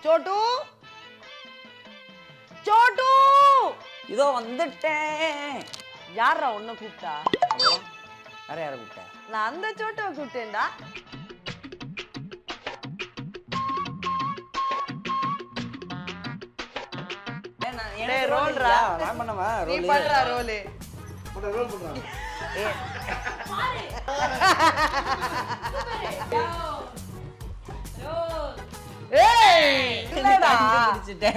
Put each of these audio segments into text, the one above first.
சோட்டு சோட்டு இதோ வந்துட்டேன் யாரா உன்னை கூப்பிட்டா அப்புறம் வேற யாரை கூப்பிட்டேன் நான் அந்த சோட்டுவை கூப்பிட்டேன்டா ஏய், நான் டேய், எனக்கு roll roll ரா. இல்லையா? நான் பண்ணவா நீ roll? பண்றா ரோலு ரோல் பண்றாங்க ஏய் இல்லடா கண்டுபிடிச்சிட்டேன்.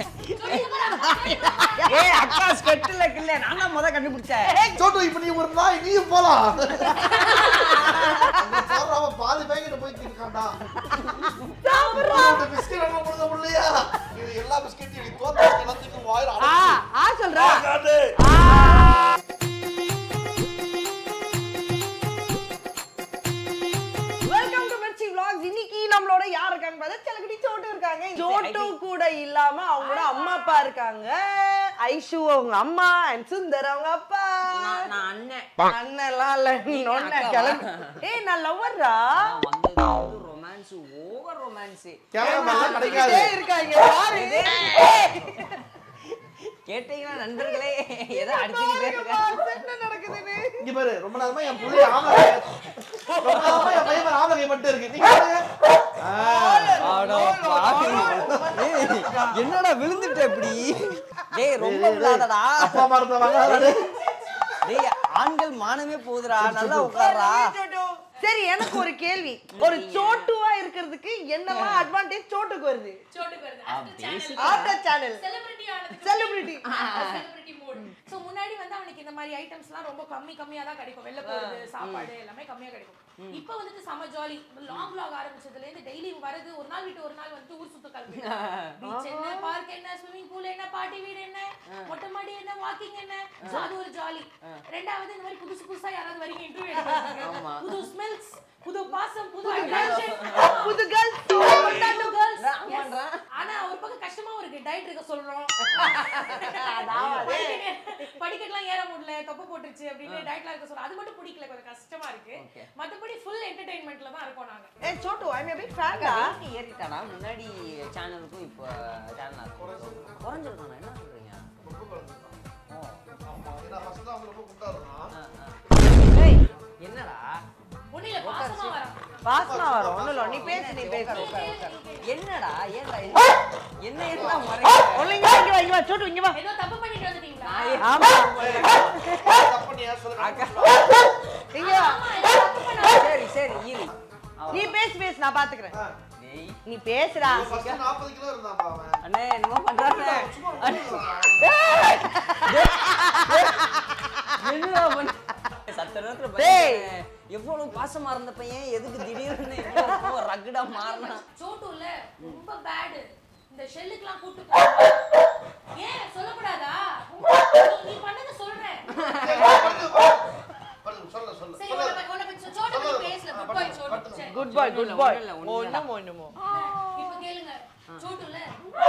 ஏய், அக்கா sketch-ல கில்ல. நான் தான் முத கண்டுபிடிச்சேன். சோட்டு இப்ப நீ ஒரு நாய் நீயும் போலாம் அவன் பாதி பேங்கிட்ட போய் இருக்கான்டா பிஸ்கெட் என்ன கொடுக்க முடியலையா இது எல்லா பிஸ்கெட்டையும் நீ தோத்த எல்லாத்துக்கும் வாயில ஆ அடைச்சு ஆ சொல்றா ஆகாது. வெல்கம் டு மிர்ச்சி vlogs இன்னைக்கு நம்மளோட யார் இருக்காங்க பார்த்தா செலகுடி சோட்டு இருக்காங்க சோட்டு கூட இல்லாம அவங்களோட அம்மா அப்பா இருக்காங்க ஐஷு அவங்க அம்மா அண்ட் சுந்தர் அவங்க அப்பா நான் நான் அண்ணன். அண்ணெல்லாம் இல்ல நீ நொண்ண அக்காவா? கிளம்பு ஏய் நான் லவ்வர்ரா நான் வந்தது வந்து romance, over romance. கேமராமேன்லாம் கிடைக்காது ஏய் இருக்காங்க பாரு கேட்டீங்களா நண்பர்களே ஏதோ அடிச்சுக்கிட்டே இருக்கேன் என்ன நடக்குதுன்னு இங்க பாரு ரொம்ப நேரமா என் புள்ளி ஆமை ரொம்ப நேரமா என் பையன் மேல ஆமை மட்டும் இருக்கு நீங்க பாருங்க ஆ. அடோ பாவி. ஏய், என்னடா விழுந்துட்ட இப்படி டேய் ரொம்ப விழாதடா அப்பா அம்மா இருந்தா வாங்க டேய் ஆண்கள் மானமே போகுதுடா நல்லா உட்கார்றா சரி எனக்கு ஒரு கேள்வி ஒரு சோட்டுவா இருக்கிறதுக்கு என்னெல்லாம் அட்வான்டேஜ் சோட்டுக்கு வருது சோட்டுக்கு வருது. ஆ, After channel. basic. After channel Celebrity ஆனதுக்கு Celebrity. celebrity mode. So, முன்னாடி வந்து அவனுக்கு இந்த மாதிரி ஐட்டம்ஸ்லாம் ரொம்ப கம்மி கம்மியா தான் கிடைக்கும் வெளில போறது சாப்பாடு எல்லாமே கம்மியா கிடைக்கும் இப்போ வந்துட்டு செம ஜாலி லாங் vlog ஆரம்பிச்சதுல இருந்து டெய்லி வரது ஒரு நாள் விட்டு ஒரு நாள் வந்து ஊர் சுத்த கிளம்பி பீச் என்ன பார்க் என்ன ஸ்விமிங் பூல் என்ன பாட்டி வீடு என்ன மொட்டை மாடி என்ன வாக்கிங் என்ன So, அது ஒரு ஜாலி ரெண்டாவது இந்த மாதிரி புதுசு புதுசா யாராவது வரீங்க இன்டர்வியூ ஆமா. புது ஸ்மெல்ஸ் புது பாசம் புது attention. புது கேர்ள்ஸ் கொண்டாட்டு girls. நான் Yes. பண்றேன். ஆனா ஒரு பக்கம் கஷ்டமாவும் இருக்கு டயட் இருக்க சொல்றோம் அதாவது. படிக்கட்டு- படிக்கட்டுலாம் ஏற முடியல தொப்பை போட்டுருச்சு அப்படின்னு டயட்லாம் இருக்க சொல்றோம் அது மட்டும் பிடிக்கல கொஞ்சம் கஷ்டமா இருக்கு Okay. மத்தபடி ஃபுல் என்டர்டைன்மெண்ட்ல தான் இருக்கோம் நாங்க ஏய் சோட்டு ஐ எம் பிக் ஃபேன்டா weight ஏறிட்டாடா முன்னாடி சேனலுக்கும் இப்போ சேனல் குறைஞ்சிருக்கானா என்ன சொல்றீங்க ஓ ஆமா, ஏன்னா first தான் அவங்க ரொம்ப குண்டா இருந்தான். ஆ, ஆ. ஏய் என்னடா ஒண்ணு இல்ல பாசமா வரோம் பாஸ்மா வரும் ஒண்ணும் இல்ல நீ பேசு நீ பேசு உட்காரு, உட்காரு, உட்காரு. என்னடா ஏன்டா என்ன என்ன என்ன முறைக்கிற? ஒண்ணு இங்க வா, இங்க வா இங்க வா சோட்டு இங்க வா ஏதோ தப்பு பண்ணிட்டு வந்துட்டீங்களா ஆமா தப்பு நீ ஏன் சொல்லுங்க? அக்கா. இங்க வா ஆமா, ஏதோ தப்பு பண்ணா சரி சரி இரு நீ பேசு பேசு நான் பாத்துக்கிறேன் ஆ, டேய், நீ பேசுடா first 40 கிலோ இருந்தான்பா அவன். அண்ணே என்னமோ பண்றானே சும்மா அண்ணே, விட்டுடுறான். என்னடா பண்ண சத்த நேரத்துல டேய். பயந்துட்டேன். எவ்வளவு பாசமா இருந்த பையன் எதுக்கு திடீர்னு இவ்வளவு ரகுடா மாறினா சோட்டுல ரொம்ப பேட் இந்த ஷெல்லுக்குலாம் கூட்டு போறோம் ஏன் சொல்லக்கூடாதா நீ- நீ பண்ணத சொல்றேன் சரி, படுத்து, படுத்து, சொல்லு, சொல்லு, சரி சொல்லு. உன்னை பத்தி- உன்னை பத்தி சோட்டை பத்தி பேசல குட் பாய் சோட்டு சரி குட் பாய் குட் ஒண்ணும் பாய் இல்ல, ஒண்ணும் இல்ல. ஒண்ணும் ஒண்ணுமோ இப்ப கேளுங்க சோட்டுல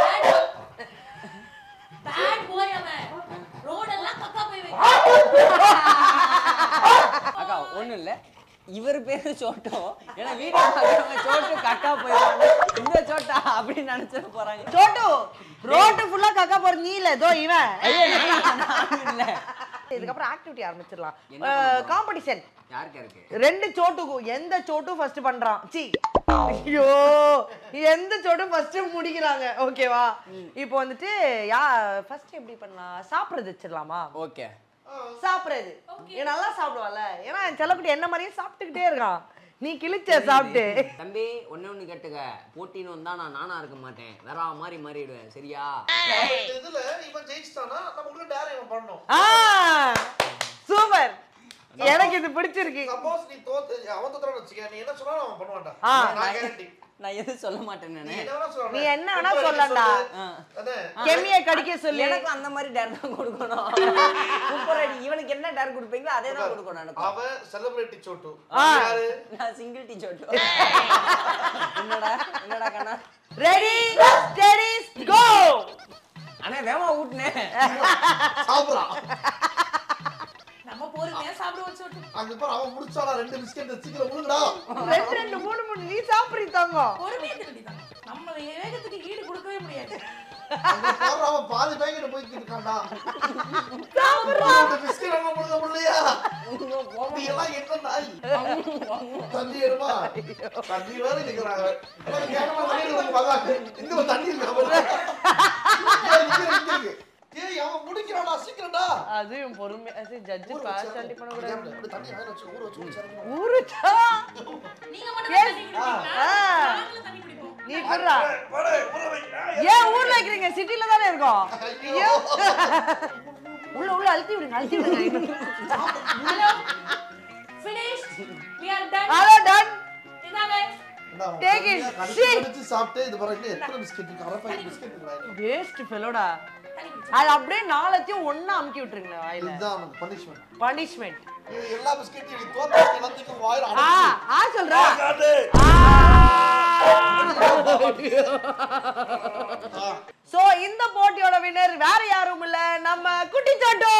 பேட் பாய் அவன் ரோடெல்லாம் கக்கா போய் வைக்க அக்கா ஒண்ணும் இல்ல இவர் பேரு சோட்டோ ஏன்னா வீடியோ பார்க்கறவங்க சோட்டு கக்கா போயிடுவாங்க இந்த சோட்டா அப்படின்னு நினைச்சிட்டு போறாங்க சோட்டு ரோட்டு ஃபுல்லா கக்கா போறது நீ இல்ல தோ இவன் ஐயோ நான் நான் இல்ல இதுக்கப்புறம் ஆக்டிவிட்டி ஆரம்பிச்சிடலாம் என்ன பண்ண போறோம்? காம்படிஷன் யாருக்கு இருக்கு ரெண்டு சோட்டுக்கும் எந்த சோட்டும் ஃபர்ஸ்ட் பண்றான் சி ஐயோ எந்த சோட்டும் ஃபர்ஸ்ட் முடிக்கிறாங்க ஓகேவா இப்போ வந்துட்டு யா ஃபர்ஸ்ட் எப்படி பண்ணலாம் சாப்பிடுறது வச்சிடலாமா ஓகே சாப்பிடுறது இவன் நல்லா சாப்பிடுவான்ல ஏன்னா என் செல்லக்குட்டி என்ன மாதிரியே சாப்பிட்டுக்கிட்டே இருக்கான் நீ கிழிச்ச சாப்பிட்டு தம்பி ஒண்ணே ஒண்ணு கேட்டுக்க போட்டின்னு வந்தா நான் நானா இருக்க மாட்டேன் வேற மாதிரி மாறிடுவேன் சரியா இந்த இதுல இவன் ஜெயிச்சிட்டானா நம்ம உள்ள டேரை இவன் பண்ணணும் ஆ சூப்பர் எனக்கு இது பிடிச்சிருக்கு சப்போஸ் நீ தோத்து அவன் தோத்துறான்னு வச்சுக்க நீ என்ன சொன்னாலும் அவன் பண்ண மாட்டான் ஆ. நான் கேரண்டி நான் எதுவும் சொல்ல மாட்டேன் நீ நானு என்ன வேணா சொல்லலாம் நீ என்ன வேணா சொல்லலாம்டா. ஆ. அதான் கெமிய கடிக்க சொல்லு எனக்கும் அந்த மாதிரி டேர் தான் கொடுக்கணும் சூப்பர் அடி இவனுக்கு என்ன டேர் கொடுப்பீங்களோ அதே தான் கொடுக்கணும் எனக்கும் அவன் செலிபிரிட்டி சோட்டு ஆ. யாரு நான் சிங்கிள் டீ சோட்டு என்னடா என்னடா கண்ணா ரெடி ஸ்டெடி கோ அண்ணே வேமா ஊட்டுனேன் சாப்பிடுறான் நம்ம பொறுமையா சாப்பிடுவோம் சோட்டு அங்க பாரு அவன் முடிச்சாடா ரெண்டு பிஸ்கெட் சீக்கிரம் விழுங்கடா ரெண்டு ரெண்டு மூணு மூணு நீ சாப்பிடுறீ தங்கம் பொறுமையா திருடிதான் நம்ம வேகத்துக்கு ஈடு கொடுக்கவே முடியாது அங்க போடுறவன் பாதி பேக்கெட் போய்க்கிட்டு இருக்கான்டா சாப்பிடுறான் பிஸ்கட் என்ன கொடுக்க முடியலையா நீ எல்லாம் என்ன நாய் தண்ணி எடுமா தண்ணி வேற நிக்கிறாங்க இவன் கேட்டமா தண்ணி கொடுக்க பார்க்காது இங்க ஒரு தண்ணி இருக்கா பாரு. ஏய், இங்க இருக்கு, இங்க இருக்கு. ஏய் அவன் முடிக்கிறான்டா சீக்கிரம்டா அதுவும் பொறுமை அது ஜட்ஜு பார்சாலிட்டி பண்ணக்கூடாது அப்படி தண்ணி வாயில வச்சு ஊற வச்சு குடிச்சாருங்க. ஊருச்சா நீங்க மட்டும் தான் தண்ணி குடிப்பீங்களா? ஆ. நாங்களும் தண்ணி குடிப்போம். நீ குடுறா போடு, ஊற வை. ஏய், ஏன் ஊர்ல வைக்கிறீங்க சிட்டில தானே இருக்கோம் ஐயோ. உள்ள உள்ள அழுத்தி விடுங்க அழுத்தி விடுங்க Hello? Finished? We are done. Hello done இந்தாங்க. இந்தா, அவன் Take it. பொறுமையா கடிச்சு See. கடிச்சு சாப்பிட்டு இது பாருங்க எத்தனை பிஸ்கெட் இருக்கு அரை பாக்கெட் பிஸ்கெட் இருக்கு வாயில. வேஸ்ட் ஃபெலோடா தண்ணி குடிச்சு. அது அப்படியே நாளைக்கும் ஒண்ணா அமுக்கி விட்டுருங்களேன் வாயில இதுதான் அவனுக்கு பனிஷ்மெண்ட் பனிஷ்மெண்ட் இது எல்லா பிஸ்கெட்டையும் நீ தோத்த எல்லாத்துக்கும் வாயில ஆ அடைச்சு ஆ சொல்றா காட்டு. ஆ. சோ இந்த போட்டியோட வின்னர் வேற யாரும் இல்ல நம்ம குட்டி சோட்டு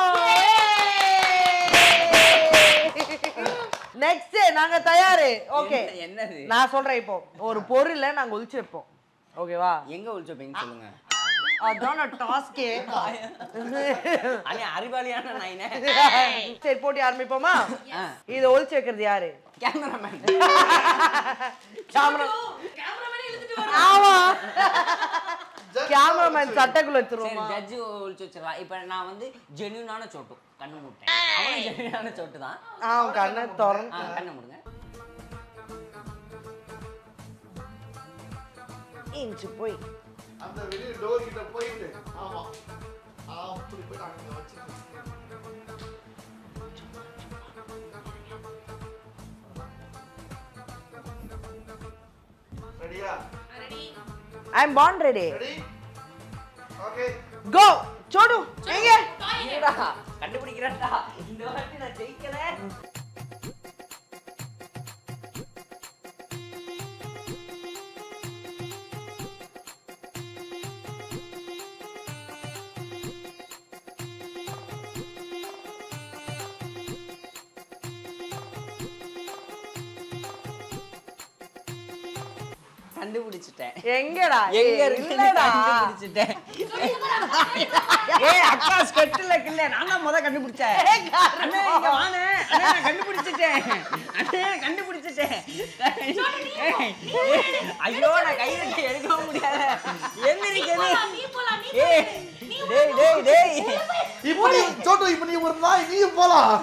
நெக்ஸ்ட் நாங்க தயாரு ஓகே என்ன- என்னது நான் சொல்றேன் இப்போ ஒரு பொருளை நாங்க ஒளிச்சு வைப்போம் ஓகேவா எங்க ஒழிச்சப்பீங்க சொல்லுங்க அதான் டாஸ்கே அண்ணே அறிவாளியான நாயினே சரி போட்டி ஆரம்பிப்போமா ஆ இதை ஒளிச்சு வைக்கிறது யாரு கேமராமேன் கேமரா Cameraman இழுத்துட்டு வரோம். ஆமா Judge கேமராமேன் வச்சு. சட்டைக்குள்ள சரி எடுத்துருவோமா ஜட்ஜு ஒழிச்சு வச்சிடலாம் இப்போ நான் வந்து ஜென்யூனான சோட்டு கண்ணு மூட்டேன் அவனும் ஜென்யூனான சோட்டு தான் ஆ கண்ணை திறந்து ஆ கண்ணை மூடுங்க இன்ச்சு போய் அந்த வெளிய டோர் கிட்ட போயிட்டு ஆமா அப்படி போய் அங்க வச்சு ரெடியா Ready? I am born ready ready okay go Chotu எங்க Toy இது. இருடா, கண்டுபிடிக்கிறேன்டா இந்த வாட்டி நான் ஜெயிக்கல கண்டுபிடிச்சிட்டேன் எங்கடா எங்க ஏய், இருக்கு இல்லடா கண்டுபிடிச்சிட்டேன் ஏய் அக்கா ஸ்கெட்ல கில்ல நான் தான் முத கண்டுபிடிச்சேன் அண்ணே இங்க வாணே அண்ணே நான் கண்டுபிடிச்சிட்டேன் அண்ணே கண்டுபிடிச்சிட்டேன் ஏய், ஏய், ஐயோ நான் கை வச்சு எடுக்கவும் முடியாது எந்திரிக்கது போலாம், நீ போலாம், நீ ஏய் போலாம். நீ டேய் டேய் டேய் இப்போ நீ சோட்டு இப்போ நீ ஒரு நாய் நீயும் போலாம்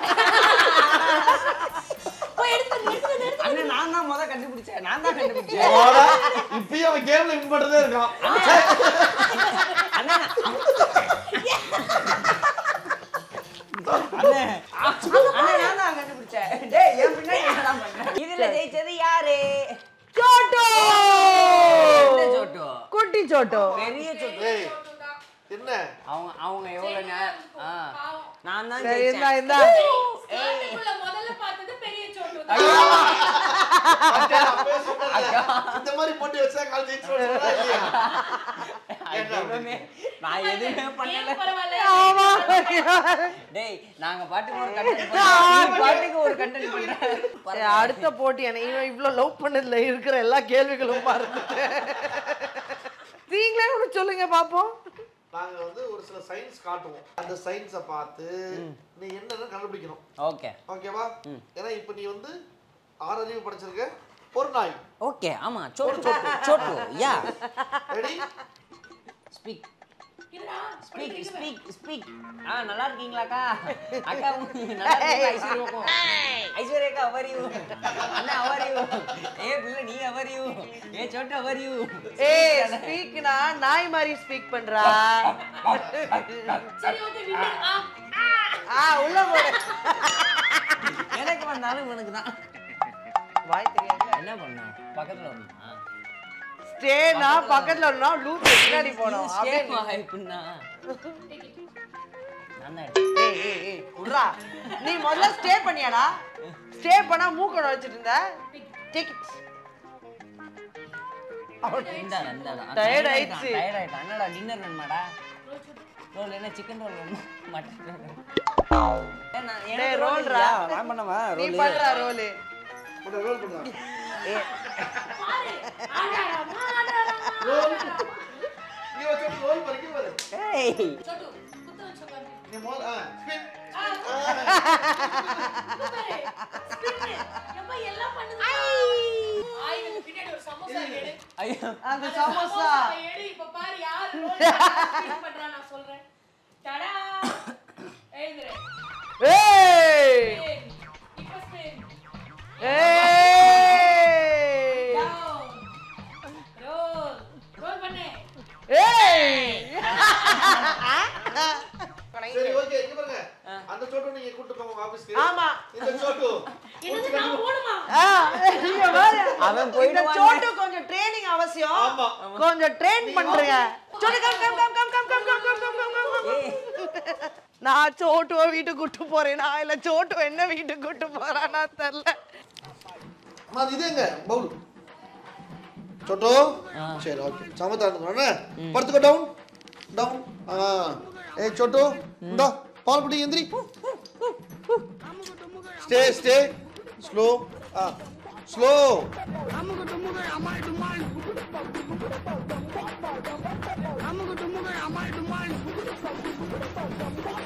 போய் எடுத்து வந்து, எடுத்து வந்து, எடுத்து அண்ணே நான் தான் முத கண்டுபிடிச்சேன் நான் தான் கண்டுபிடிச்சேன் போடா. இப்பயும் அவன் கேம்ல இன் பண்றதே இருக்கான் அண்ணே அண்ணே அண்ணே நான் தான் கண்டுபிடிச்சேன் டேய் என் பின்னாடி என்னடா பண்ற இதுல ஜெயிச்சது யாரு சோட்டு எந்த சோட்டு குட்டி சோட்டு பெரிய சோட்டு ஏய் என்ன அவங்க அவங்க எவ்வளவு நே- ஆ பாவம். நான் தான் சரி இந்தா ஜெயிச்சேன் இந்தா ஸ்கர்ட்டுக்குள்ள முதல்ல பார்த்தது பெரிய சோட்டு தான். ஐயோ அக்கா, அப்பவே சொன்னேன்ல. இந்த மாதிரி போட்டு வச்சா கால் ஜெயிச்சு சொல்றா இல்லையா தெய்வமே, நான் எதுவுமே பண்ணல Game பரவாயில்ல. ஆமா டேய் நாங்க பாட்டுக்கு ஒரு கண்டென்ட் பண்றோம் நீ பாட்டுக்கு ஒரு கண்டென்ட் பண்ற சரி, அடுத்த போட்டி என்ன இவன் இவ்ளோ லவ் பண்ணதுல இருக்கிற எல்லா கேள்விகளும் மறந்துட்டேன் நீங்களே ஒன்று சொல்லுங்க பாப்போம் நாங்க வந்து ஒரு சில சயின்ஸ் காட்டுவோம் அந்த சயின்ஸை பார்த்து நீ என்னன்னு கண்டுபிடிக்கணும் ஓகே ஓகேவா ஏன்னா இப்போ நீ வந்து ஆறு அறிவு படிச்சிருக்க ஒரு நாய் ஓகே ஆமா Chotu Chotu Chotu yeah ready speak இருடா, ஸ்பீக் படிக்கிறேன். ஸ்பீக் ஸ்பீக் ஆ நல்லா இருக்கீங்களாக்கா அக்கா உங்க நல்லா இருக்கீங்களா ஐஸ்வர்யாக்கும் ஐஸ்வர்யாக்கா அவர் யூ அண்ணா அவர் யூ ஏ பிள்ளை நீ அவர் யூ ஏ சோட்டு அவர் யூ ஏய் ஸ்பீக்னா நாய் மாதிரி ஸ்பீக் பண்றா சரி ஓகே வின்னர் ஆ ஆ உள்ள போடு எனக்கு வந்தாலும் இவனுக்கு தான் வாய் தெரியாது என்ன பண்ண பக்கத்துல வரணுமா ஸ்டேனா பக்கத்துல வரணும் லூப் பின்னாடி போனோம் அப்படியே நீ- எப்படின்னா take it. நான் தான் எடுத்தேன். ஏய் ஏய் ஏய் உட்றா நீ முதல்ல ஸ்டே பண்ணியாடா ஸ்டே பண்ணா மூக்கட வச்சிட்டு இருந்த டேக் இட் இந்தாடா, இந்தாடா. Tired tired ஆயிடுச்சு. ஆயிட்டான், tired ஆயிட்டான். என்னடா டின்னர் வேணுமாடா ரோல் என்ன சிக்கன் ரோல் வேணுமா மட்டன் ரோல் ஏ, நான் எனக்கு டேய் roll ரோல்ரா இல்லையா? நான் பண்ணவா நீ roll? பண்றா ரோல் பண்ண ரோல் பண்ணா பாரு ஆடாடாமா, ஆடாடாமா, ஆடாடாமா. நீ வச்ச சோட்டு குத்து வச்சு உட்காரு. நீ மோத ஆ spin. ஆ, குத்தாரு. spin. எப்பா எல்லாம் பண்ணுதுப்பா. ஆயிரத்துக்கு பின்னாடி ஒரு சமோசா எடு. ஐயோ அந்த அந்த சமோசா சமோசாவை எடு. இப்ப பாரு யாரு roll spin பண்றா நான் சொல்றேன். டடா. எழுந்துரு. ஏய் Spin. இப்ப spin. ஏய் Down. Roll. Roll பண்ணு. ஏய் சரி ஓகே இங்க பாருங்க அந்த சோட்டு நீங்க கூட்டு போங்க ஆபீஸ்க்கு ஆமா இந்த சோட்டு என்னது நான் போடுமா? ஆ, இங்க பாரு. அவன் இந்த போயிடுவாங்க. சோட்டு கொஞ்சம் ட்ரைனிங் அவசியம் ஆமா. கொஞ்சம் ட்ரெயின் பண்றீங்க Chotu come come come come come come come come come come come come நான் சோட்டுவ வீட்டுக்கு கூட்டு போறேனா இல்ல சோட்டு என்ன வீட்டுக்கு கூட்டு போறானா தெரியல அம்மா அது இது எங்க பவுல் சோட்டு சரி ஓகே சமத்தா இருந்துக்கணும் என்ன படுத்துக்கோ டவுன் டவுன் ஆ ஏய் சோட்டு இந்தா பால் பிடி எந்திரி ஸ்டே ஸ்டே ஸ்லோ ஆ ஸ்லோ அமுகு டுமுகு அமால் டுமால் அமுகு டுமுகு அமால் டுமால்